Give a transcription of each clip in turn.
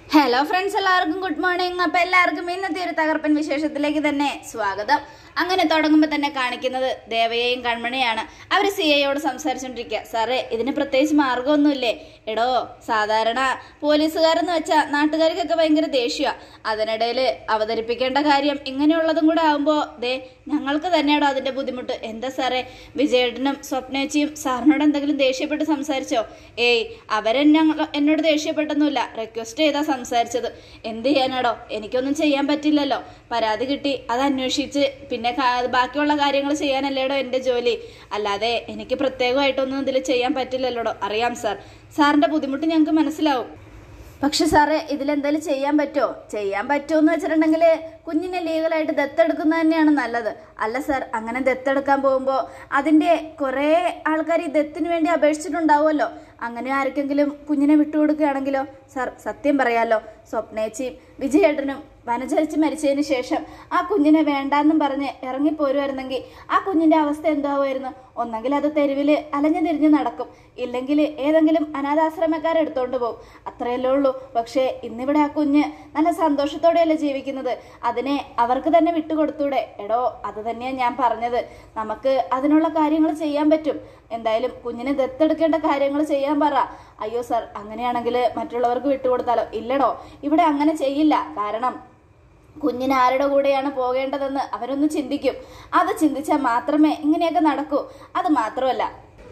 hello friends എല്ലാവർക്കും good morning അപ്പൊ എല്ലാവർക്കും ഇന്നത്തെ ഒരു തകർപ്പൻ വിശേഷത്തിലേക്ക് തന്നെ സ്വാഗതം അങ്ങനെ തുടങ്ങുമ്പോൾ തന്നെ കാണിക്കുന്നത് ദേവയെയും കൺമണിയാണ് അവർ സി ഐയോട് സംസാരിച്ചോണ്ടിരിക്കുക സാറേ ഇതിന് പ്രത്യേകിച്ച് മാർഗമൊന്നുമില്ലേ എടോ സാധാരണ പോലീസുകാരെന്ന് വെച്ചാൽ നാട്ടുകാർക്കൊക്കെ ഭയങ്കര ദേഷ്യമാണ് അതിനിടയിൽ അവതരിപ്പിക്കേണ്ട കാര്യം ഇങ്ങനെയുള്ളതും കൂടെ ആകുമ്പോൾ ദേ ഞങ്ങൾക്ക് തന്നെയാണോ അതിന്റെ ബുദ്ധിമുട്ട് എന്താ സാറേ വിജയേട്ടനും സ്വപ്നേച്ചിയും സാറിനോട് എന്തെങ്കിലും ദേഷ്യപ്പെട്ട് സംസാരിച്ചോ ഏയ് അവരെന്നെ എന്നോട് ദേഷ്യപ്പെട്ടൊന്നുമില്ല റിക്വസ്റ്റ് ചെയ്താ സംസാരിച്ചത് എന്ത് ചെയ്യാനാടോ എനിക്കൊന്നും ചെയ്യാൻ പറ്റില്ലല്ലോ പരാതി കിട്ടി അത് അന്വേഷിച്ച് പിന്നെ കാ- ബാക്കിയുള്ള കാര്യങ്ങൾ ചെയ്യാനല്ലേടോ എൻ്റെ ജോലി അല്ലാതെ എനിക്ക് പ്രത്യേകമായിട്ടൊന്നും ഇതിൽ ചെയ്യാൻ പറ്റില്ലല്ലോടോ അറിയാം സാർ സാറിന്റെ ബുദ്ധിമുട്ട് ഞങ്ങൾക്ക് മനസ്സിലാവും പക്ഷെ സാറേ ഇതിലെന്തായാലും ചെയ്യാൻ പറ്റുമോ ചെയ്യാൻ പറ്റുമോ എന്ന് വെച്ചിട്ടുണ്ടെങ്കിൽ കുഞ്ഞിനെ ലീഗലായിട്ട് ദത്തെടുക്കുന്നത് തന്നെയാണ് നല്ലത് അല്ല സാർ അങ്ങനെ ദത്തെടുക്കാൻ പോകുമ്പോൾ അതിൻ്റെ കുറേ ആൾക്കാർ ഈ ദത്തിന് വേണ്ടി അപേക്ഷിച്ചിട്ടുണ്ടാവുമല്ലോ അങ്ങനെ ആർക്കെങ്കിലും കുഞ്ഞിനെ വിട്ടുകൊടുക്കുകയാണെങ്കിലോ സാർ സത്യം പറയാലോ സ്വപ്നേച്ചിയും വിജയേട്ടനും വനചരിച്ച് മരിച്ചതിന് ശേഷം ആ കുഞ്ഞിനെ വേണ്ടാന്നും പറഞ്ഞ് ഇറങ്ങിപ്പോരുമായിരുന്നെങ്കിൽ ആ കുഞ്ഞിന്റെ അവസ്ഥ എന്താവുമായിരുന്നു ഒന്നെങ്കിൽ അത് തെരുവിൽ അലഞ്ഞു തിരിഞ്ഞ് നടക്കും ഇല്ലെങ്കിൽ ഏതെങ്കിലും അനാഥാശ്രമക്കാർ എടുത്തോണ്ട് പോകും അത്രയല്ലേ ഉള്ളൂ പക്ഷേ ഇന്നിവിടെ ആ കുഞ്ഞ് നല്ല സന്തോഷത്തോടെയല്ലേ ജീവിക്കുന്നത് അതിനെ അവർക്ക് തന്നെ വിട്ടുകൊടുത്തൂടെ എടോ അത് തന്നെയാണ് ഞാൻ പറഞ്ഞത് നമുക്ക് അതിനുള്ള കാര്യങ്ങൾ ചെയ്യാൻ പറ്റും എന്തായാലും കുഞ്ഞിനെ ദത്തെടുക്കേണ്ട കാര്യങ്ങൾ ചെയ്യാൻ പറ അയ്യോ സാർ അങ്ങനെയാണെങ്കിൽ മറ്റുള്ളവർക്ക് വിട്ടുകൊടുത്താലോ ഇല്ലടോ ഇവിടെ അങ്ങനെ ചെയ്യില്ല കാരണം കുഞ്ഞിന് ആരുടെ കൂടെയാണ് പോകേണ്ടതെന്ന് അവരൊന്ന് ചിന്തിക്കും അത് ചിന്തിച്ചാൽ മാത്രമേ ഇങ്ങനെയൊക്കെ നടക്കൂ അത് മാത്രമല്ല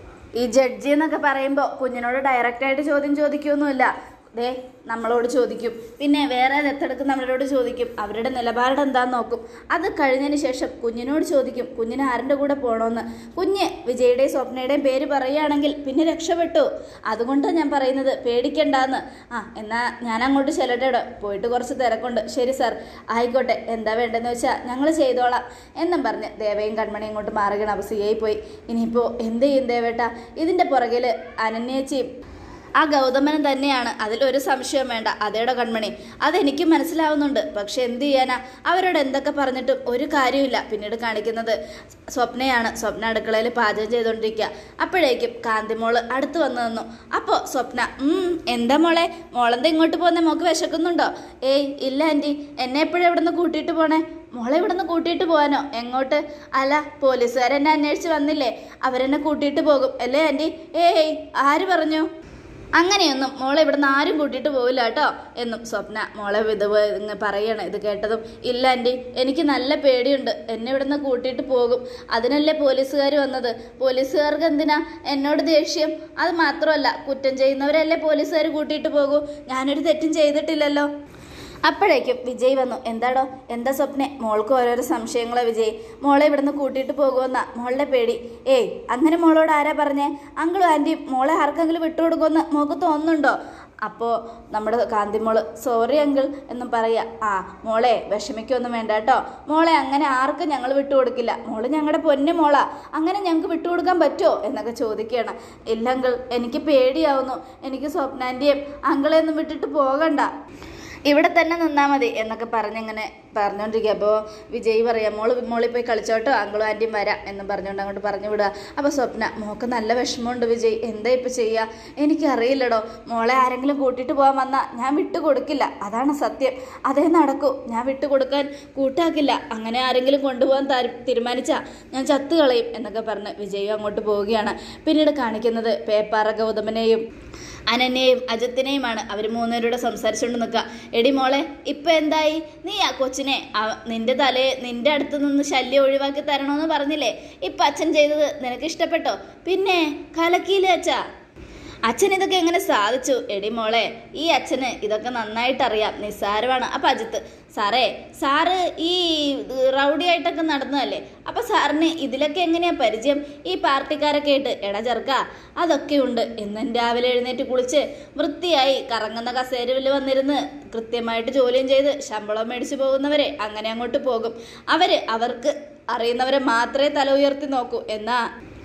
ഈ ജഡ്ജി എന്നൊക്കെ പറയുമ്പോൾ കുഞ്ഞിനോട് ഡയറക്റ്റായിട്ട് ചോദ്യം ചോദിക്കുകയൊന്നുമില്ല ദേ നമ്മളോട് ചോദിക്കും പിന്നെ വേറെ ദത്തെടുക്കുന്നവരോട് ചോദിക്കും അവരുടെ നിലപാട് എന്താന്ന് നോക്കും അത് കഴിഞ്ഞതിന് ശേഷം കുഞ്ഞിനോട് ചോദിക്കും കുഞ്ഞിന് ആരുടെ കൂടെ പോകണമെന്ന് കുഞ്ഞ് വിജയുടെയും സ്വപ്നയുടെയും പേര് പറയുകയാണെങ്കിൽ പിന്നെ രക്ഷപ്പെട്ടു അതുകൊണ്ടാണ് ഞാൻ പറയുന്നത് പേടിക്കണ്ടാന്ന് ആ എന്നാ ഞാൻ അങ്ങോട്ട് ചെല്ലട്ടെടോ പോയിട്ട് കുറച്ച് തിരക്കുണ്ട് ശരി സാർ ആയിക്കോട്ടെ എന്താ വേണ്ടതെന്ന് വെച്ചാൽ ഞങ്ങൾ ചെയ്തോളാം എന്നും പറഞ്ഞ് ദേവയും കൺമണിയും ഇങ്ങോട്ട് മാറുകയാണ് അപ്പോൾ സി പോയി ഇനിയിപ്പോൾ എന്ത് ചെയ്യും ദേവേട്ട ഇതിൻ്റെ പുറകിൽ അനന്യേച്ചിയും ആ ഗൗതമനും തന്നെയാണ് അതിലൊരു സംശയം വേണ്ട അതേടെ കൺമണി അതെനിക്ക് മനസ്സിലാവുന്നുണ്ട് പക്ഷെ എന്ത് ചെയ്യാനാ അവരോട് എന്തൊക്കെ പറഞ്ഞിട്ടും ഒരു കാര്യമില്ല പിന്നീട് കാണിക്കുന്നത് സ്വപ്നയാണ് സ്വപ്ന അടുക്കളയിൽ പാചകം ചെയ്തുകൊണ്ടിരിക്കുക അപ്പോഴേക്കും കാന്തിമോള് അടുത്ത് വന്നു നിന്നു അപ്പോൾ സ്വപ്ന ഉം എന്താ മോളെ മോളെന്താ ഇങ്ങോട്ട് പോകുന്നേ മോക്ക് വിശക്കുന്നുണ്ടോ ഏയ് ഇല്ല ആൻറ്റി എന്നെ എപ്പോഴും ഇവിടെ നിന്ന് കൂട്ടിയിട്ട് പോണേ മോളെ ഇവിടെ നിന്ന് കൂട്ടിയിട്ട് പോകാനോ എങ്ങോട്ട് അല്ല പോലീസുകാരെന്നെ അന്വേഷിച്ച് വന്നില്ലേ അവരെന്നെ കൂട്ടിയിട്ട് പോകും അല്ലേ ആൻറ്റി ഏയ് ആര് പറഞ്ഞു അങ്ങനെയൊന്നും മോളെ ഇവിടുന്ന് ആരും കൂട്ടിയിട്ട് പോവില്ല കേട്ടോ എന്നും സ്വപ്ന മോളെ ഇത് ഇങ്ങ് പറയണം ഇത് കേട്ടതും ഇല്ല ആൻറ്റി എനിക്ക് നല്ല പേടിയുണ്ട് എന്നെ ഇവിടുന്ന് കൂട്ടിയിട്ട് പോകും അതിനല്ലേ പോലീസുകാർ വന്നത് പോലീസുകാർക്ക് എന്തിനാ എന്നോട് ദേഷ്യം അത് മാത്രമല്ല കുറ്റം ചെയ്യുന്നവരല്ലേ പോലീസുകാർ കൂട്ടിയിട്ട് പോകൂ ഞാനൊരു തെറ്റും ചെയ്തിട്ടില്ലല്ലോ അപ്പോഴേക്കും വിജയ് വന്നു എന്താടോ എന്താ സ്വപ്നെ മോൾക്ക് ഓരോരോ സംശയങ്ങളോ വിജയ് മോളെ ഇവിടുന്ന് കൂട്ടിയിട്ട് പോകുമെന്നാ മോളുടെ പേടി ഏയ് അങ്ങനെ മോളോട് ആരാ പറഞ്ഞേ അങ്കിളും ആൻറ്റിയും മോളെ ആർക്കെങ്കിലും വിട്ടുകൊടുക്കുമെന്ന് മോൾക്ക് തോന്നുന്നുണ്ടോ അപ്പോൾ നമ്മുടെ കാന്തിമോള് സോറി അങ്കിൾ എന്നും പറയാ ആ മോളെ വിഷമിക്കൊന്നും വേണ്ട കേട്ടോ മോളെ അങ്ങനെ ആർക്കും ഞങ്ങൾ വിട്ടുകൊടുക്കില്ല മോള് ഞങ്ങളുടെ പൊന്നു മോളാ അങ്ങനെ ഞങ്ങൾക്ക് വിട്ടുകൊടുക്കാൻ പറ്റുമോ എന്നൊക്കെ ചോദിക്കുകയാണ് ഇല്ല അങ്കിൾ എനിക്ക് പേടിയാവുന്നു എനിക്ക് സ്വപ്നാൻ്റെയും അങ്കിളെ ഒന്നും വിട്ടിട്ട് പോകണ്ട ഇവിടെ തന്നെ നിന്നാൽ മതി എന്നൊക്കെ പറഞ്ഞിങ്ങനെ പറഞ്ഞുകൊണ്ടിരിക്കുക അപ്പോൾ വിജയ് പറയാം മോള് മോളിൽ പോയി കളിച്ചോട്ടോ അങ്കിളും ആൻറ്റിയും വരാം എന്ന് പറഞ്ഞുകൊണ്ട് അങ്ങോട്ട് പറഞ്ഞു വിടുക അപ്പോൾ സ്വപ്ന മോൾക്ക് നല്ല വിഷമമുണ്ട് വിജയ് എന്താ ഇപ്പോൾ ചെയ്യുക എനിക്കറിയില്ലടോ മോളെ ആരെങ്കിലും കൂട്ടിയിട്ട് പോകാൻ വന്നാൽ ഞാൻ വിട്ടു കൊടുക്കില്ല അതാണ് സത്യം അതേ നടക്കൂ ഞാൻ വിട്ടു കൊടുക്കാൻ കൂട്ടാക്കില്ല അങ്ങനെ ആരെങ്കിലും കൊണ്ടുപോകാൻ താരി- തീരുമാനിച്ചാൽ ഞാൻ ചത്തു കളയും എന്നൊക്കെ പറഞ്ഞ് വിജയ് അങ്ങോട്ട് പോവുകയാണ് പിന്നീട് കാണിക്കുന്നത് പേപ്പാറ ഗൗതമനെയും അനന്യയും അജത്തിനെയുമാണ് അവർ മൂന്നുപേരോട് സംസാരിച്ചുകൊണ്ട് നിൽക്കുക എടി മോളെ ഇപ്പം എന്തായി നീ ആ കൊച്ചിനെ ആ- നിന്റെ തലയെ നിന്റെ അടുത്ത് നിന്ന് ശല്യം ഒഴിവാക്കി തരണമെന്ന് പറഞ്ഞില്ലേ ഇപ്പം അച്ഛൻ ചെയ്തത് നിനക്ക് ഇഷ്ടപ്പെട്ടോ പിന്നെ കലക്കിയില്ലേ അച്ഛാ അച്ഛൻ ഇതൊക്കെ എങ്ങനെ സാധിച്ചു എടി മോളെ ഈ അച്ഛന് ഇതൊക്കെ നന്നായിട്ട് അറിയാം നിസ്സാരമാണ് അപ്പം അജിത്ത് സാറേ സാറ് ഈ റൗഡിയായിട്ടൊക്കെ നടന്നതല്ലേ അപ്പം സാറിന് ഇതിലൊക്കെ എങ്ങനെയാ പരിചയം ഈ പാർട്ടിക്കാരൊക്കെ ആയിട്ട് എടാ ചെറുക്ക അതൊക്കെ ഉണ്ട് എന്നും രാവിലെ എഴുന്നേറ്റ് കുളിച്ച് വൃത്തിയായി കറങ്ങുന്ന കസേരയിൽ വന്നിരുന്ന് കൃത്യമായിട്ട് ജോലിയും ചെയ്ത് ശമ്പളം മേടിച്ചു പോകുന്നവരെ അങ്ങനെ അങ്ങോട്ട് പോകും അവര് അവർക്ക് അറിയുന്നവരെ മാത്രമേ തല ഉയർത്തി നോക്കൂ എന്നാ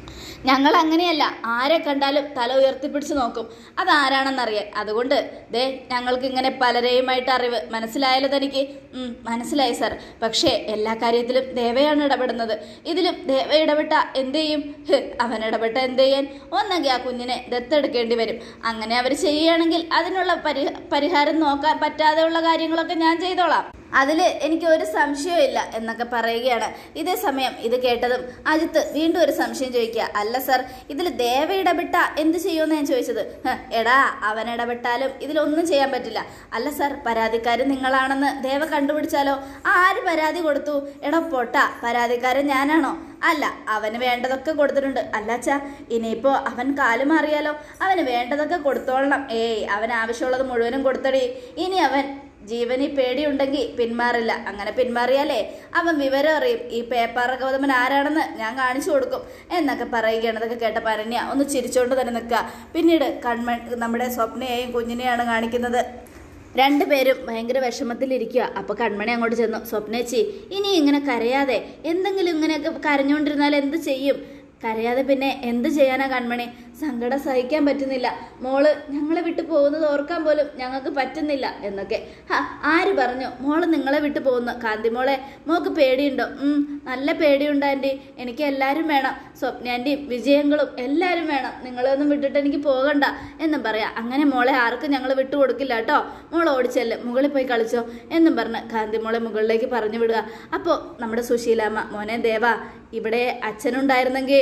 ഞങ്ങൾ അങ്ങനെയല്ല ആരെ കണ്ടാലും തല ഉയർത്തിപ്പിടിച്ച് നോക്കും അതാരാണെന്നറിയാൻ അതുകൊണ്ട് ദേ ഞങ്ങൾക്ക് ഇങ്ങനെ പലരെയുമായിട്ട് അറിവ് മനസ്സിലായാലോ തനിക്ക് ഉം, മനസ്സിലായി സാർ പക്ഷേ എല്ലാ കാര്യത്തിലും ദേവയാണ് ഇടപെടുന്നത് ഇതിലും ദേവ ഇടപെട്ട എന്ത് ചെയ്യും ഹ്, അവൻ ഇടപെട്ട എന്ത് ചെയ്യാൻ ഒന്നെങ്കിൽ ആ കുഞ്ഞിനെ ദത്തെടുക്കേണ്ടി വരും അങ്ങനെ അവർ ചെയ്യുകയാണെങ്കിൽ അതിനുള്ള പരി പരിഹാരം നോക്കാൻ പറ്റാതെയുള്ള കാര്യങ്ങളൊക്കെ ഞാൻ ചെയ്തോളാം അതിൽ എനിക്ക് ഒരു സംശയവും ഇല്ല എന്നൊക്കെ പറയുകയാണ് ഇതേ സമയം ഇത് കേട്ടതും അജിത്ത് വീണ്ടും ഒരു സംശയം ചോദിക്കുക അല്ല സർ ഇതിൽ ദേവ ഇടപെട്ട എന്ത് ചെയ്യുമെന്ന് ഞാൻ ചോദിച്ചത് "ഹ്, എടാ അവൻ ഇടപെട്ടാലും ഇതിലൊന്നും ചെയ്യാൻ പറ്റില്ല അല്ല സർ പരാതിക്കാരൻ നിങ്ങളാണെന്ന് ദേവ കണ്ടുപിടിച്ചാലോ ആര് പരാതി കൊടുത്തു എടാ പൊട്ട പരാതിക്കാരൻ ഞാനാണോ അല്ല അവന് വേണ്ടതൊക്കെ കൊടുത്തിട്ടുണ്ട് അല്ലാച്ചാ ഇനിയിപ്പോ അവൻ കാല് മാറിയാലോ അവന് വേണ്ടതൊക്കെ കൊടുത്തോളണം ഏയ് അവൻ ആവശ്യമുള്ളത് മുഴുവനും കൊടുത്തടി ഇനി അവൻ ജീവനി പേടിയുണ്ടെങ്കിൽ പിന്മാറില്ല അങ്ങനെ പിന്മാറിയാലേ അവൻ വിവരം അറിയും ഈ പേപ്പാറ ഗൗതമൻ ആരാണെന്ന് ഞാൻ കാണിച്ചു കൊടുക്കും എന്നൊക്കെ പറയുകയാണ് അതൊക്കെ കേട്ട പരണ്യ ഒന്ന് ചിരിച്ചോണ്ട് തന്നെ നിൽക്കുക പിന്നീട് കൺമൺ നമ്മുടെ സ്വപ്നയെയും കുഞ്ഞിനെയാണ് കാണിക്കുന്നത് രണ്ടുപേരും ഭയങ്കര വിഷമത്തിലിരിക്കുക അപ്പൊ കൺമണി അങ്ങോട്ട് ചെന്നു സ്വപ്നേച്ചി ഇനി ഇങ്ങനെ കരയാതെ എന്തെങ്കിലും ഇങ്ങനെയൊക്കെ കരഞ്ഞുകൊണ്ടിരുന്നാൽ എന്ത് ചെയ്യും കരയാതെ പിന്നെ എന്ത് ചെയ്യാനാ കൺമണി സങ്കടം സഹിക്കാൻ പറ്റുന്നില്ല മോള് ഞങ്ങളെ വിട്ടു പോകുന്നത് ഓർക്കാൻ പോലും ഞങ്ങൾക്ക് പറ്റുന്നില്ല എന്നൊക്കെ ഹ, ആര് പറഞ്ഞു മോള് നിങ്ങളെ വിട്ടു പോകുന്നു കാന്തിമോളെ മോക്ക് പേടിയുണ്ടോ ഉം നല്ല പേടിയുണ്ട് ആൻറ്റി എനിക്ക് എല്ലാവരും വേണം സ്വപ്ന ആൻറ്റിയും വിജയങ്ങളും എല്ലാവരും വേണം നിങ്ങളൊന്നും വിട്ടിട്ട് എനിക്ക് പോകണ്ട എന്നും പറയാം അങ്ങനെ മോളെ ആർക്കും ഞങ്ങൾ വിട്ടു കൊടുക്കില്ല കേട്ടോ മോൾ ഓടിച്ചല്ലേ മുകളിൽ പോയി കളിച്ചോ എന്നും പറഞ്ഞ് കാന്തിമോളെ മുകളിലേക്ക് പറഞ്ഞു വിടുക അപ്പോൾ നമ്മുടെ സുശീലാമ്മ മോനെ ദേവ ഇവിടെ അച്ഛനുണ്ടായിരുന്നെങ്കിൽ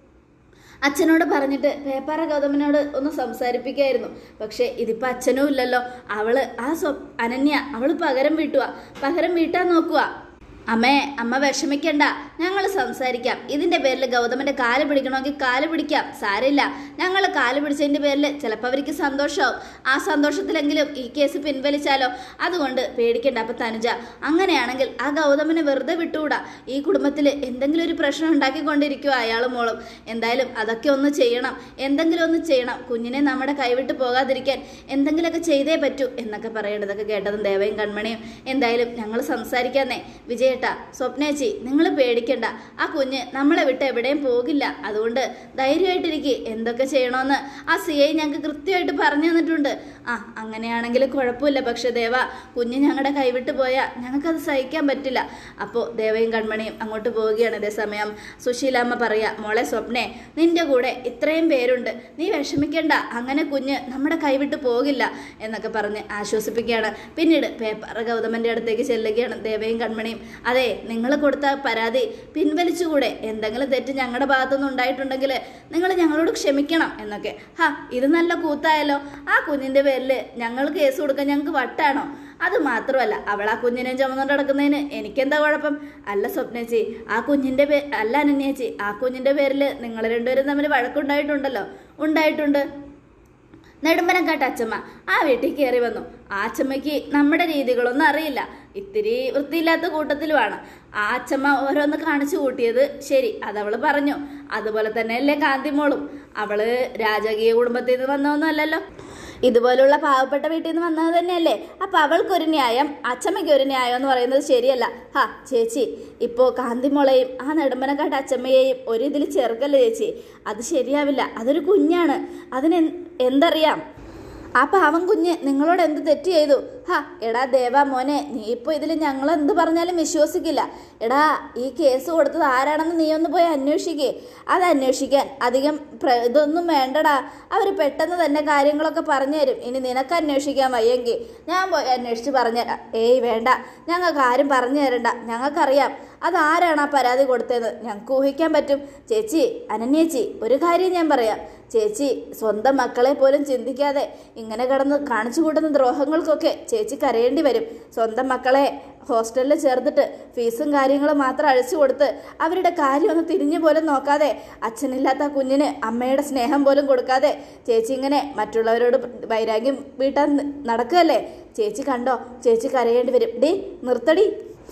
അച്ഛനോട് പറഞ്ഞിട്ട് പേപ്പാറ ഗൗതമനോട് ഒന്ന് സംസാരിപ്പിക്കായിരുന്നു പക്ഷേ ഇതിപ്പോൾ അച്ഛനും ഇല്ലല്ലോ അവള് ആ സ്വ അനന്യ അവള് പകരം വീട്ടുക പകരം വീട്ടാൻ നോക്കുക അമ്മേ അമ്മ വിഷമിക്കണ്ട ഞങ്ങൾ സംസാരിക്കാം ഇതിന്റെ പേരിൽ ഗൗതമന്റെ കാല് പിടിക്കണമെങ്കിൽ കാല് പിടിക്കാം സാരമില്ല ഞങ്ങൾ കാല് പിടിച്ചതിന്റെ പേരിൽ ചിലപ്പോൾ അവർക്ക് സന്തോഷമാവും ആ സന്തോഷത്തിലെങ്കിലും ഈ കേസ് പിൻവലിച്ചാലോ അതുകൊണ്ട് പേടിക്കണ്ട അപ്പൊ തനുജ അങ്ങനെയാണെങ്കിൽ ആ ഗൗതമനെ വെറുതെ വിട്ടുകൂടാ ഈ കുടുംബത്തിൽ എന്തെങ്കിലും ഒരു പ്രശ്നം ഉണ്ടാക്കിക്കൊണ്ടിരിക്കുക അയാളും മോളും എന്തായാലും അതൊക്കെ ഒന്ന് ചെയ്യണം എന്തെങ്കിലും ഒന്ന് ചെയ്യണം കുഞ്ഞിനെ നമ്മുടെ കൈവിട്ട് പോകാതിരിക്കാൻ എന്തെങ്കിലുമൊക്കെ ചെയ്തേ പറ്റൂ എന്നൊക്കെ പറയേണ്ടതൊക്കെ കേട്ടതും ദേവയും കൺമണിയും എന്തായാലും ഞങ്ങൾ സംസാരിക്കാന്നേ വിജയേട്ട സ്വപ്നേച്ചി നിങ്ങൾ പേടിക്കണ്ട ആ കുഞ്ഞ് നമ്മളെ വിട്ട് എവിടെയും പോകില്ല അതുകൊണ്ട് ധൈര്യമായിട്ടിരിക്കെ എന്തൊക്കെ ചെയ്യണമെന്ന് ആ സി ഐ ഞങ്ങൾക്ക് കൃത്യമായിട്ട് പറഞ്ഞു തന്നിട്ടുണ്ട് ആ അങ്ങനെയാണെങ്കിൽ കുഴപ്പമില്ല പക്ഷെ ദേവ കുഞ്ഞ് ഞങ്ങളുടെ കൈവിട്ട് പോയാൽ ഞങ്ങൾക്കത് സഹിക്കാൻ പറ്റില്ല അപ്പോൾ ദേവയും കൺമണിയും അങ്ങോട്ട് പോവുകയാണ് അതേസമയം സുശീലാമ്മ പറയാ മോളെ സ്വപ്നെ നിന്റെ കൂടെ ഇത്രയും പേരുണ്ട് നീ വിഷമിക്കണ്ട അങ്ങനെ കുഞ്ഞ് നമ്മുടെ കൈവിട്ട് പോകില്ല എന്നൊക്കെ പറഞ്ഞ് ആശ്വസിപ്പിക്കുകയാണ് പിന്നീട് പേപ്പർ ഗൗതമന്റെ അടുത്തേക്ക് ചെല്ലുകയാണ് ദേവയും കൺമണിയും അതെ നിങ്ങൾ കൊടുത്ത പരാതി പിൻവലിച്ചുകൂടെ എന്തെങ്കിലും തെറ്റ് ഞങ്ങളുടെ ഭാഗത്തുനിന്ന് ഉണ്ടായിട്ടുണ്ടെങ്കിൽ നിങ്ങൾ ഞങ്ങളോട് ക്ഷമിക്കണം എന്നൊക്കെ ഹാ ഇത് നല്ല കൂത്തായല്ലോ ആ കുഞ്ഞിന്റെ പേരിൽ ഞങ്ങൾ കേസ് കൊടുക്കാൻ ഞങ്ങൾക്ക് വട്ടാണോ അത് മാത്രമല്ല അവൾ ആ കുഞ്ഞിനെ ചുമന്നുകൊണ്ട് നടക്കുന്നതിന് എനിക്കെന്താ കുഴപ്പം അല്ല സ്വപ്നേച്ചി ആ കുഞ്ഞിന്റെ പേ അല്ല അനന്യേച്ചി ആ കുഞ്ഞിന്റെ പേരിൽ നിങ്ങൾ രണ്ടുപേരും തമ്മിൽ വഴക്കുണ്ടായിട്ടുണ്ടല്ലോ ഉണ്ടായിട്ടുണ്ട് നെടുമ്പനക്കാട്ട് അച്ചമ്മ ആ വീട്ടിൽ കയറി വന്നു ആ അച്ചമ്മയ്ക്ക് നമ്മുടെ രീതികളൊന്നും അറിയില്ല ഇത്തിരി വൃത്തിയില്ലാത്ത കൂട്ടത്തിലുമാണ് ആ അച്ചമ്മ ഓരോന്ന് കാണിച്ചു കൂട്ടിയത് ശരി അതവള് പറഞ്ഞു അതുപോലെ തന്നെയല്ലേ കാന്തിമോളും അവള് രാജകീയ കുടുംബത്തിൽ നിന്ന് വന്നതൊന്നും അല്ലല്ലോ ഇതുപോലുള്ള പാവപ്പെട്ട വീട്ടിൽ നിന്ന് വന്നത് തന്നെയല്ലേ അപ്പൊ അവൾക്കൊരു ന്യായം അച്ചമ്മയ്ക്ക് ഒരു ന്യായം എന്ന് പറയുന്നത് ശരിയല്ല ഹാ ചേച്ചി ഇപ്പോൾ കാന്തിമോളെയും ആ നെടുമ്പനക്കാട്ട് അച്ചമ്മയെയും ഒരു ഇതിൽ ചേർക്കല്ലേ ചേച്ചി അത് ശരിയാവില്ല അതൊരു കുഞ്ഞാണ് അതിന് എന്ത്- എന്തറിയാം ആ പാവം കുഞ്ഞ് നിങ്ങളോട് എന്ത് തെറ്റ് ചെയ്തു ഹാ എടാ ദേവാ മോനെ നീ ഇപ്പോൾ ഇതിൽ ഞങ്ങൾ എന്ത് പറഞ്ഞാലും വിശ്വസിക്കില്ല എടാ ഈ കേസ് കൊടുത്തത് ആരാണെന്ന് നീ ഒന്ന് പോയി അന്വേഷിക്കേ അത് അന്വേഷിക്കാൻ അധികം പ്ര- ഇതൊന്നും വേണ്ടടാ അവർ പെട്ടെന്ന് തന്നെ കാര്യങ്ങളൊക്കെ പറഞ്ഞു തരും ഇനി നിനക്ക് അന്വേഷിക്കാൻ വയ്യെങ്കിൽ ഞാൻ പോയി അന്വേഷിച്ച് പറഞ്ഞുതരാം ഏയ് വേണ്ട ഞങ്ങൾക്ക് ആരും പറഞ്ഞു തരണ്ട ഞങ്ങൾക്കറിയാം അതാരാണ് ആ പരാതി കൊടുത്തത് ഞങ്ങൾക്ക് ഊഹിക്കാൻ പറ്റും ചേച്ചി അനന്യേച്ചി ഒരു കാര്യം ഞാൻ പറയാം ചേച്ചി സ്വന്തം മക്കളെ പോലും ചിന്തിക്കാതെ ഇങ്ങനെ കിടന്ന് കാണിച്ചു കൂട്ടുന്ന ദ്രോഹങ്ങൾക്കൊക്കെ ചേച്ചി കരയേണ്ടി വരും സ്വന്തം മക്കളെ ഹോസ്റ്റലിൽ ചേർത്തിട്ട് ഫീസും കാര്യങ്ങളും മാത്രം അഴിച്ചു കൊടുത്ത് അവരുടെ കാര്യം ഒന്ന് തിരിഞ്ഞു പോലും നോക്കാതെ അച്ഛനില്ലാത്ത ആ കുഞ്ഞിന് അമ്മയുടെ സ്നേഹം പോലും കൊടുക്കാതെ ചേച്ചി ഇങ്ങനെ മറ്റുള്ളവരോട് വൈരാഗ്യം വീട്ടാൻ നടക്കുകയല്ലേ ചേച്ചി കണ്ടോ ചേച്ചി കരയേണ്ടി വരും ഡി നിർത്തടി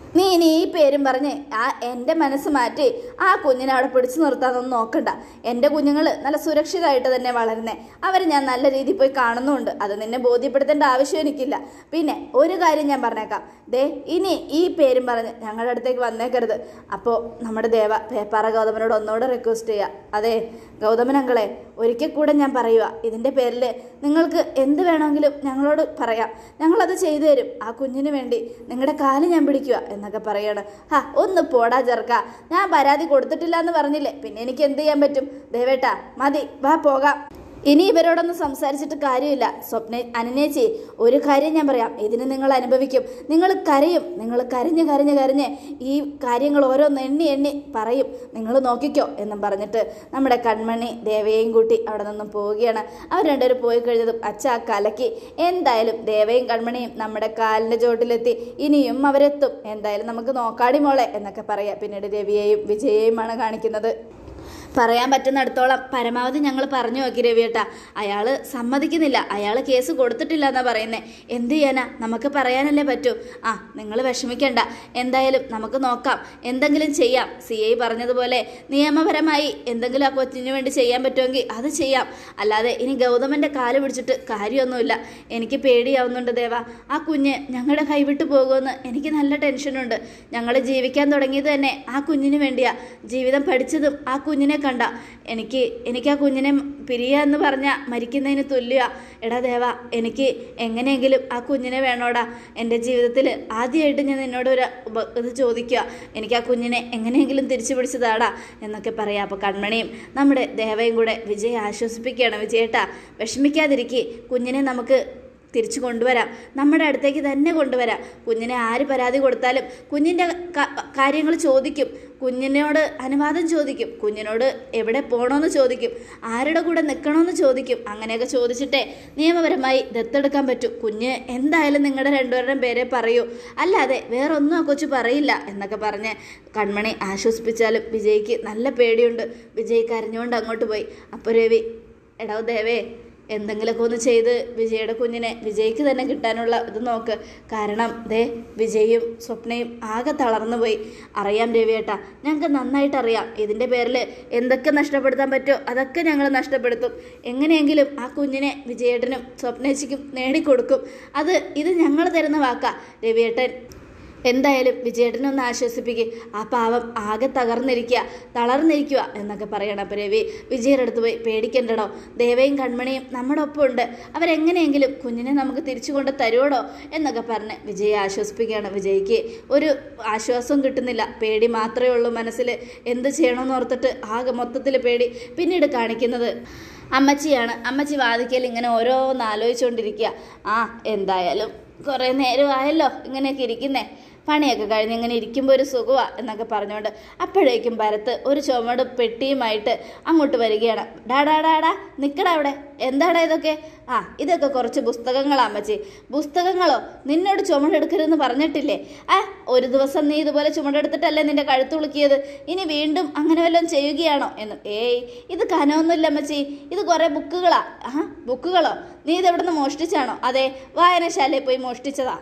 നീ ഇനി ഈ പേരും പറഞ്ഞ് ആ എൻ്റെ മനസ്സ് മാറ്റി ആ കുഞ്ഞിനെ അവിടെ പിടിച്ചു നിർത്താനൊന്നും നോക്കണ്ട എൻ്റെ കുഞ്ഞുങ്ങൾ നല്ല സുരക്ഷിതമായിട്ട് തന്നെ വളരുന്നേ അവരെ ഞാൻ നല്ല രീതിയിൽ പോയി കാണുന്നുമുണ്ട് അത് നിന്നെ ബോധ്യപ്പെടുത്തേണ്ട ആവശ്യം എനിക്കില്ല പിന്നെ ഒരു കാര്യം ഞാൻ പറഞ്ഞേക്കാം ദേ ഇനി ഈ പേരും പറഞ്ഞ് ഞങ്ങളുടെ അടുത്തേക്ക് വന്നേക്കരുത് അപ്പോൾ നമ്മുടെ ദേവ പേപ്പാറ ഗൗതമനോട് ഒന്നുകൂടെ റിക്വസ്റ്റ് ചെയ്യുക അതെ ഗൗതമനങ്ങളെ ഒരിക്കൽ കൂടെ ഞാൻ പറയുക ഇതിൻ്റെ പേരിൽ നിങ്ങൾക്ക് എന്ത് വേണമെങ്കിലും ഞങ്ങളോട് പറയാം ഞങ്ങളത് ചെയ്തു തരും ആ കുഞ്ഞിന് വേണ്ടി നിങ്ങളുടെ കാല് ഞാൻ പിടിക്കുക എന്നൊക്കെ പറയാണ് ഹാ ഒന്ന് പോടാ ചെറുക്ക ഞാൻ പരാതി കൊടുത്തിട്ടില്ല എന്ന് പറഞ്ഞില്ലേ പിന്നെ എനിക്ക് എന്ത് ചെയ്യാൻ പറ്റും ദേവേട്ടാ മതി വാ പോകാം ഇനി ഇവരോടൊന്നും സംസാരിച്ചിട്ട് കാര്യമില്ല സ്വപ്ന അനനേച്ചി ഒരു കാര്യം ഞാൻ പറയാം ഇതിന് നിങ്ങൾ അനുഭവിക്കും നിങ്ങൾ കരയും നിങ്ങൾ കരഞ്ഞ് കരഞ്ഞ് കരഞ്ഞ് ഈ കാര്യങ്ങൾ ഓരോന്ന് എണ്ണി എണ്ണി പറയും നിങ്ങൾ നോക്കിക്കോ എന്നും പറഞ്ഞിട്ട് നമ്മുടെ കൺമണി ദേവയെയും കൂട്ടി അവിടെ നിന്നും പോവുകയാണ് അവർ രണ്ടുപേരും പോയി കഴിഞ്ഞതും അച്ഛ ആ കലക്കി എന്തായാലും ദേവയും കൺമണിയും നമ്മുടെ കാലിൻ്റെ ചോട്ടിലെത്തി ഇനിയും അവരെത്തും എന്തായാലും നമുക്ക് നോക്കാടി മോളെ എന്നൊക്കെ പറയാം പിന്നീട് രവിയെയും വിജയെയുമാണ് കാണിക്കുന്നത് പറയാൻ പറ്റുന്നിടത്തോളം പരമാവധി ഞങ്ങൾ പറഞ്ഞു നോക്കി രവിയേട്ടാ അയാൾ സമ്മതിക്കുന്നില്ല അയാൾ കേസ് കൊടുത്തിട്ടില്ല എന്നാ പറയുന്നത് എന്ത് ചെയ്യാനാ നമുക്ക് പറയാനല്ലേ പറ്റൂ ആ നിങ്ങൾ വിഷമിക്കണ്ട എന്തായാലും നമുക്ക് നോക്കാം എന്തെങ്കിലും ചെയ്യാം സി ഐ പറഞ്ഞതുപോലെ നിയമപരമായി എന്തെങ്കിലും ആ കൊച്ചിന് വേണ്ടി ചെയ്യാൻ പറ്റുമെങ്കിൽ അത് ചെയ്യാം അല്ലാതെ ഇനി ഗൗതമൻ്റെ കാല് പിടിച്ചിട്ട് കാര്യമൊന്നുമില്ല എനിക്ക് പേടിയാവുന്നുണ്ട് ദേവ ആ കുഞ്ഞ് ഞങ്ങളുടെ കൈവിട്ട് പോകുമെന്ന് എനിക്ക് നല്ല ടെൻഷനുണ്ട് ഞങ്ങൾ ജീവിക്കാൻ തുടങ്ങിയത് തന്നെ ആ കുഞ്ഞിന് വേണ്ടിയാ ജീവിതം പഠിച്ചതും ആ കുഞ്ഞിനെ കണ്ട എനിക്ക് എനിക്ക് ആ കുഞ്ഞിനെ പിരിയുക എന്ന് പറഞ്ഞാൽ മരിക്കുന്നതിന് തുല്യ എടാ ദേവ എനിക്ക് എങ്ങനെയെങ്കിലും ആ കുഞ്ഞിനെ വേണോടാ എൻ്റെ ജീവിതത്തിൽ ആദ്യമായിട്ട് ഞാൻ നിന്നോട് ഒരു ഉപ- ഇത് ചോദിക്കുക എനിക്ക് ആ കുഞ്ഞിനെ എങ്ങനെയെങ്കിലും തിരിച്ചു പിടിച്ചതാടാ എന്നൊക്കെ പറയാം അപ്പോൾ കൺമണിയും നമ്മുടെ ദേവയും കൂടെ വിജയെ ആശ്വസിപ്പിക്കുകയാണ് വിജയേട്ടാ വിഷമിക്കാതിരിക്കുക കുഞ്ഞിനെ നമുക്ക് തിരിച്ചു കൊണ്ടുവരാം നമ്മുടെ അടുത്തേക്ക് തന്നെ കൊണ്ടുവരാം കുഞ്ഞിനെ ആര് പരാതി കൊടുത്താലും കുഞ്ഞിൻ്റെ കാര്യങ്ങൾ ചോദിക്കും കുഞ്ഞിനോട് അനുവാദം ചോദിക്കും കുഞ്ഞിനോട് എവിടെ പോകണമെന്ന് ചോദിക്കും ആരുടെ കൂടെ നിൽക്കണമെന്ന് ചോദിക്കും അങ്ങനെയൊക്കെ ചോദിച്ചിട്ടേ നിയമപരമായി ദത്തെടുക്കാൻ പറ്റും കുഞ്ഞ് എന്തായാലും നിങ്ങളുടെ രണ്ടുപേരുടെയും പേരെ പറയൂ അല്ലാതെ വേറെ ഒന്നും ആ കൊച്ചു പറയില്ല എന്നൊക്കെ പറഞ്ഞ് കൺമണി ആശ്വസിപ്പിച്ചാലും വിജയ്ക്ക് നല്ല പേടിയുണ്ട് വിജയ് കരഞ്ഞുകൊണ്ട് അങ്ങോട്ട് പോയി അപ്പോൾ രവി എടാ ദേവേ എന്തെങ്കിലുമൊക്കെ ഒന്ന് ചെയ്ത് വിജയുടെ കുഞ്ഞിനെ വിജയ്ക്ക് തന്നെ കിട്ടാനുള്ള ഇത് നോക്ക് കാരണം ദേ വിജയും സ്വപ്നയും ആകെ തളർന്നു പോയി അറിയാം രവിയേട്ടാ ഞങ്ങൾക്ക് നന്നായിട്ട് അറിയാം ഇതിൻ്റെ പേരിൽ എന്തൊക്കെ നഷ്ടപ്പെടുത്താൻ പറ്റുമോ അതൊക്കെ ഞങ്ങൾ നഷ്ടപ്പെടുത്തും എങ്ങനെയെങ്കിലും ആ കുഞ്ഞിനെ വിജയേട്ടനും സ്വപ്നേച്ചിക്കും നേടിക്കൊടുക്കും അത് ഇത് ഞങ്ങൾ തരുന്ന വാക്കാ രവിയേട്ടൻ എന്തായാലും വിജയേട്ടനെ ഒന്ന് ആശ്വസിപ്പിക്കുക ആ പാവം ആകെ തകർന്നിരിക്കുക തളർന്നിരിക്കുക എന്നൊക്കെ പറയണം അപ്പോൾ രവി വിജയുടെ അടുത്ത് പോയി പേടിക്കണ്ടടോ ദേവയും കൺമണിയും നമ്മുടെ ഒപ്പം ഉണ്ട് അവരെങ്ങനെയെങ്കിലും കുഞ്ഞിനെ നമുക്ക് തിരിച്ചു കൊണ്ട് തരുവടോ എന്നൊക്കെ പറഞ്ഞ് വിജയെ ആശ്വസിപ്പിക്കുകയാണ് വിജയ്ക്ക് ഒരു ആശ്വാസവും കിട്ടുന്നില്ല പേടി മാത്രമേ ഉള്ളൂ മനസ്സിൽ എന്ത് ചെയ്യണമെന്ന് ഓർത്തിട്ട് ആകെ മൊത്തത്തിൽ പേടി പിന്നീട് കാണിക്കുന്നത് അമ്മച്ചിയാണ് അമ്മച്ചി വാദിക്കൽ ഇങ്ങനെ ഓരോന്ന് ആലോചിച്ചുകൊണ്ടിരിക്കുക ആ എന്തായാലും കുറേ നേരമായല്ലോ ഇങ്ങനെയൊക്കെ ഇരിക്കുന്നേ പണിയൊക്കെ കഴിഞ്ഞ് ഇങ്ങനെ ഇരിക്കുമ്പോൾ ഒരു സുഖമാ എന്നൊക്കെ പറഞ്ഞുകൊണ്ട് അപ്പോഴേക്കും ഭരത്ത് ഒരു ചുമട് പെട്ടിയുമായിട്ട് അങ്ങോട്ട് വരികയാണ് ഡാടാ ഡാടാ നിൽക്കടാ അവിടെ എന്താടാ ഇതൊക്കെ ആ ഇതൊക്കെ കുറച്ച് പുസ്തകങ്ങളാ അമ്മച്ചി പുസ്തകങ്ങളോ നിന്നോട് ചുമടെടുക്കരുതെന്ന് പറഞ്ഞിട്ടില്ലേ ആ ഒരു ദിവസം നീ ഇതുപോലെ ചുമടെടുത്തിട്ടല്ലേ നിന്റെ കഴുത്തുളുക്കിയത് ഇനി വീണ്ടും അങ്ങനെ വല്ലതും ചെയ്യുകയാണോ എന്ന് ഏയ് ഇത് കനമൊന്നുമില്ല അമ്മച്ചി ഇത് കുറേ ബുക്കുകളാ ആ ബുക്കുകളോ നീ ഇത് എവിടെ നിന്ന് മോഷ്ടിച്ചാണോ അതെ വായനശാലയിൽ പോയി മോഷ്ടിച്ചതാ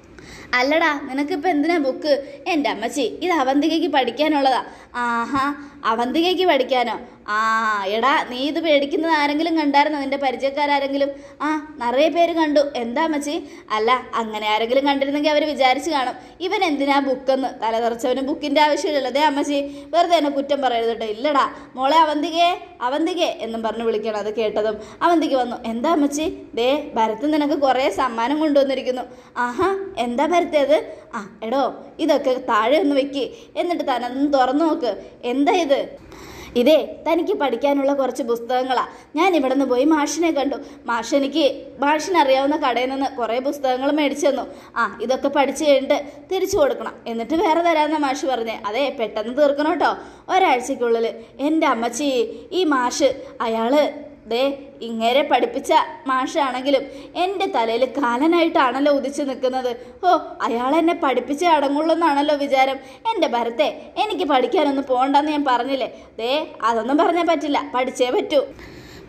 അല്ലടാ നിനക്കിപ്പോൾ എന്തിനാ ബുക്ക് എൻ്റെ അമ്മച്ചി ഇത് അവന്തികയ്ക്ക് പഠിക്കാനുള്ളതാ ആഹാ അവന്തികയ്ക്ക് പഠിക്കാനോ ആ എടാ നീ ഇത് പേടിക്കുന്നത് ആരെങ്കിലും കണ്ടായിരുന്നോ നിന്റെ പരിചയക്കാരാരെങ്കിലും ആ നിറയെ പേര് കണ്ടു എന്താ അമ്മച്ചി അല്ല അങ്ങനെ ആരെങ്കിലും കണ്ടിരുന്നെങ്കിൽ അവർ വിചാരിച്ച് കാണും ഇവൻ എന്തിനാ ബുക്കെന്ന് തലതെറിച്ചവന് ബുക്കിൻ്റെ ആവശ്യമില്ലല്ലോ ദേ അമ്മച്ചി വെറുതെ എന്നെ കുറ്റം പറയരുത് കേട്ടോ ഇല്ലടാ മോളെ അവന്തികേ അവന്തികേ എന്നും പറഞ്ഞ് വിളിക്കണം അത് കേട്ടതും അവന്തിക്ക് വന്നു എന്താ അമ്മച്ചി ദേ ഭരത്ത് നിനക്ക് കുറേ സമ്മാനം കൊണ്ടുവന്നിരിക്കുന്നു ആഹാ എന്താ ഭരത്തേത് ആ എടോ ഇതൊക്കെ താഴെ ഒന്ന് വെക്ക് എന്നിട്ട് താനൊന്ന് തുറന്നു നോക്ക് എന്താ ഇത് ഇതേ തനിക്ക് പഠിക്കാനുള്ള കുറച്ച് പുസ്തകങ്ങളാ ഞാൻ ഇവിടെ നിന്ന് പോയി മാഷിനെ കണ്ടു മാഷ് എനിക്ക് മാഷിനറിയാവുന്ന കടയിൽ നിന്ന് കുറേ പുസ്തകങ്ങൾ മേടിച്ചു തന്നു ആ ഇതൊക്കെ പഠിച്ചു കഴിഞ്ഞിട്ട് തിരിച്ചു കൊടുക്കണം എന്നിട്ട് വേറെ തരാമെന്ന മാഷ് പറഞ്ഞേ അതെ പെട്ടെന്ന് തീർക്കണം കേട്ടോ ഒരാഴ്ചക്കുള്ളിൽ എൻ്റെ അമ്മച്ചി ഈ മാഷ് അയാള് ദേ ഇങ്ങേരെ പഠിപ്പിച്ച മാഷാണെങ്കിലും എൻ്റെ തലയിൽ കാലനായിട്ടാണല്ലോ ഉദിച്ചു നിൽക്കുന്നത് ഓ അയാൾ എന്നെ പഠിപ്പിച്ചേ അടങ്ങുള്ളൂ എന്നാണല്ലോ വിചാരം എൻ്റെ ഭരത്തെ എനിക്ക് പഠിക്കാനൊന്നും പോകണ്ടെന്ന് ഞാൻ പറഞ്ഞില്ലേ ദേ അതൊന്നും പറഞ്ഞാൽ പറ്റില്ല പഠിച്ചേ പറ്റൂ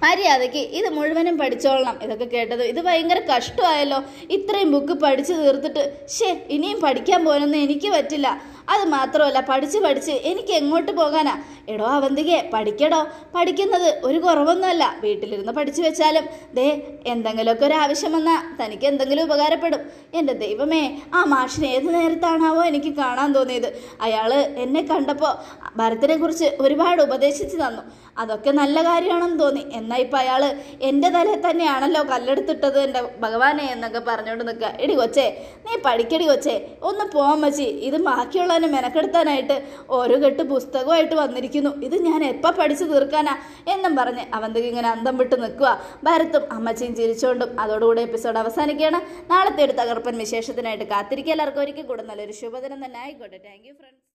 മര്യാദയ്ക്ക് ഇത് മുഴുവനും പഠിച്ചോളണം ഇതൊക്കെ കേട്ടത് ഇത് ഭയങ്കര കഷ്ടമായല്ലോ ഇത്രയും ബുക്ക് പഠിച്ചു തീർത്തിട്ട് ഷേ ഇനിയും പഠിക്കാൻ പോലൊന്നും എനിക്ക് പറ്റില്ല അത് മാത്രമല്ല പഠിച്ച് പഠിച്ച് എനിക്ക് എങ്ങോട്ട് പോകാനാ എടോ അവന്തികെ പഠിക്കടോ പഠിക്കുന്നത് ഒരു കുറവൊന്നുമല്ല വീട്ടിലിരുന്ന് പഠിച്ചു വെച്ചാലും ദേ എന്തെങ്കിലുമൊക്കെ ഒരു ആവശ്യം വന്നാൽ തനിക്ക് എന്തെങ്കിലും ഉപകാരപ്പെടും എൻ്റെ ദൈവമേ ആ മാഷിനെ ഏത് നേരത്താണാവോ എനിക്ക് കാണാൻ തോന്നിയത് അയാൾ എന്നെ കണ്ടപ്പോൾ ഭരത്തിനെ കുറിച്ച് ഒരുപാട് ഉപദേശിച്ചു തന്നു അതൊക്കെ നല്ല കാര്യമാണെന്ന് തോന്നി എന്നാൽ ഇപ്പം അയാൾ എൻ്റെ തലയിൽ തന്നെയാണല്ലോ കല്ലെടുത്തിട്ടത് എൻ്റെ ഭഗവാനെ എന്നൊക്കെ പറഞ്ഞുകൊണ്ട് നിൽക്കുക എടി കൊച്ചേ നീ പഠിക്കടി കൊച്ചേ ഒന്ന് പോവാൻ മച്ചി ഇത് ബാക്കിയുള്ളവനെ മെനക്കെടുത്താനായിട്ട് ഓരോ കെട്ട് പുസ്തകമായിട്ട് വന്നിരിക്കുന്നു ഇത് ഞാൻ എപ്പോൾ പഠിച്ചു തീർക്കാനാ എന്നും പറഞ്ഞ് അവന്തിക്ക് ഇങ്ങനെ അന്തം വിട്ട് നിൽക്കുക ഭരത്തും അമ്മച്ചിയും ചിരിച്ചുകൊണ്ടും അതോടുകൂടി എപ്പിസോഡ് അവസാനിക്കുകയാണ് നാളത്തെ ഒരു തകർപ്പൻ വിശേഷത്തിനായിട്ട് കാത്തിരിക്കുക എല്ലാവർക്കും ഒരിക്കൽ കൂടെ നല്ലൊരു ശുഭദിനം തന്നെ ആയിക്കോട്ടെ താങ്ക് യു ഫ്രണ്ട്സ്